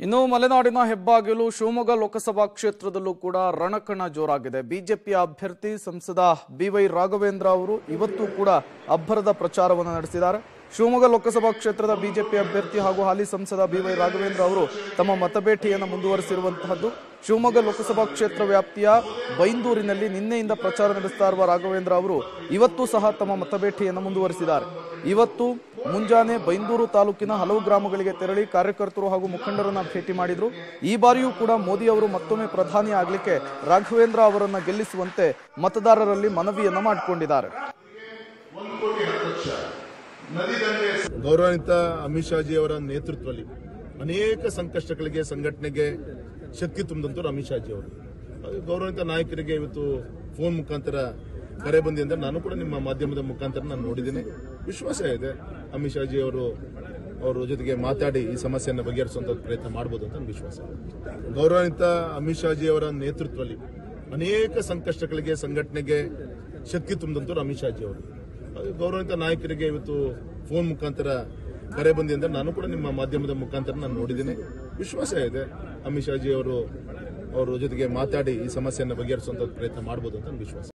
ಇನ್ನು ಮಲೆನಾಡಿನ ಹೆಬ್ಬಾಗಿಲು ಶಿವಮೊಗ್ಗ ಲೋಕಸಭಾ ಕ್ಷೇತ್ರದಲ್ಲೂ ಕೂಡ ರಣಕಣ ಜೋರಾಗಿದೆ ಬಿಜೆಪಿಯ ಅಭ್ಯರ್ಥಿ ಸಂಸದ ಬಿವೈ ರಾಘವೇಂದ್ರ ಅವರು ಇವತ್ತು ಕೂಡ ಅಬ್ಬರದ ಪ್ರಚಾರವನ್ನು ನಡೆಸಿದ್ದಾರೆ ಶಿವಮೊಗ್ಗ ಲೋಕಸಭಾ ಕ್ಷೇತ್ರದ ಬಿಜೆಪಿ ಅಭ್ಯರ್ಥಿ ಹಾಗೂ ಹಾಲಿ ಸಂಸದ ಬಿವೈ ರಾಘವೇಂದ್ರ ಅವರು ತಮ್ಮ ಮತಬೇಟೆಯನ್ನು ಮುಂದುವರೆಸಿರುವಂತಹದ್ದು ಶಿವಮೊಗ್ಗ ಲೋಕಸಭಾ ಕ್ಷೇತ್ರ ವ್ಯಾಪ್ತಿಯ ಬೈಂದೂರಿನಲ್ಲಿ ನಿನ್ನೆಯಿಂದ ಪ್ರಚಾರ ನಡೆಸ್ತಾ ಇರುವ ರಾಘವೇಂದ್ರ ಅವರು ಇವತ್ತು ಸಹ ತಮ್ಮ ಮತಬೇಟೆಯನ್ನು ಮುಂದುವರೆಸಿದ್ದಾರೆ ಇವತ್ತು ಮುಂಜಾನೆ ಬೈಂದೂರು ತಾಲೂಕಿನ ಹಲವು ಗ್ರಾಮಗಳಿಗೆ ತೆರಳಿ ಕಾರ್ಯಕರ್ತರು ಹಾಗೂ ಮುಖಂಡರನ್ನ ಭೇಟಿ ಮಾಡಿದ್ರು ಈ ಬಾರಿಯೂ ಕೂಡ ಮೋದಿ ಅವರು ಮತ್ತೊಮ್ಮೆ ಪ್ರಧಾನಿ ಆಗ್ಲಿಕ್ಕೆ ರಾಘವೇಂದ್ರ ಅವರನ್ನ ಗೆಲ್ಲಿಸುವಂತೆ ಮತದಾರರಲ್ಲಿ ಮನವಿಯನ್ನ ಮಾಡಿಕೊಂಡಿದ್ದಾರೆ ಗೌರವಾನ್ವಿತ ಅಮಿತ್ ಶಾಜಿ ಅವರ ನೇತೃತ್ವದಲ್ಲಿ ಅನೇಕ ಸಂಕಷ್ಟಗಳಿಗೆ ಸಂಘಟನೆಗೆ ಶಕ್ತಿ ತುಂಬಿದಂತವ್ರು ಅಮಿತ್ ಶಾಜಿ ಅವರು ಅದು ಗೌರವಾನ್ವಿತ ನಾಯಕರಿಗೆ ಇವತ್ತು ಫೋನ್ ಮುಖಾಂತರ ಕರೆ ಬಂದಿದೆ ನಾನು ಕೂಡ ನಿಮ್ಮ ಮಾಧ್ಯಮದ ಮುಖಾಂತರ ನಾನು ನೋಡಿದ್ದೀನಿ ವಿಶ್ವಾಸ ಇದೆ ಅಮಿತ್ ಶಾಜಿ ಅವರು ಅವರ ಜೊತೆಗೆ ಮಾತಾಡಿ ಈ ಸಮಸ್ಯೆಯನ್ನು ಬಗೆಹರಿಸುವಂತ ಪ್ರಯತ್ನ ಮಾಡಬಹುದು ಅಂತ ನನಗೆ ವಿಶ್ವಾಸ ಇದೆ ಗೌರವಾನ್ವಿತ ಅಮಿತ್ ಶಾಜಿ ಅವರ ನೇತೃತ್ವದಲ್ಲಿ ಅನೇಕ ಸಂಕಷ್ಟಗಳಿಗೆ ಸಂಘಟನೆಗೆ ಶಕ್ತಿ ತುಂಬಿದಂತವ್ರು ಅಮಿತ್ ಶಾಜಿ ಅವರು ಅದು ಗೌರವಾನ್ವಿತ ನಾಯಕರಿಗೆ ಇವತ್ತು ಫೋನ್ ಮುಖಾಂತರ ಕರೆ ಬಂದಿದೆ ನಾನು ಕೂಡ ನಿಮ್ಮ ಮಾಧ್ಯಮದ ಮುಖಾಂತರ ನಾನು ನೋಡಿದ್ದೀನಿ ವಿಶ್ವಾಸ ಇದೆ ಅಮಿತ್ ಶಾಜಿ ಅವರು ಅವರ ಜೊತೆಗೆ ಮಾತಾಡಿ ಈ ಸಮಸ್ಯೆಯನ್ನು ಬಗೆಹರಿಸುವಂತ ಪ್ರಯತ್ನ ಮಾಡಬಹುದು ಅಂತ ನನಗೆ ವಿಶ್ವಾಸ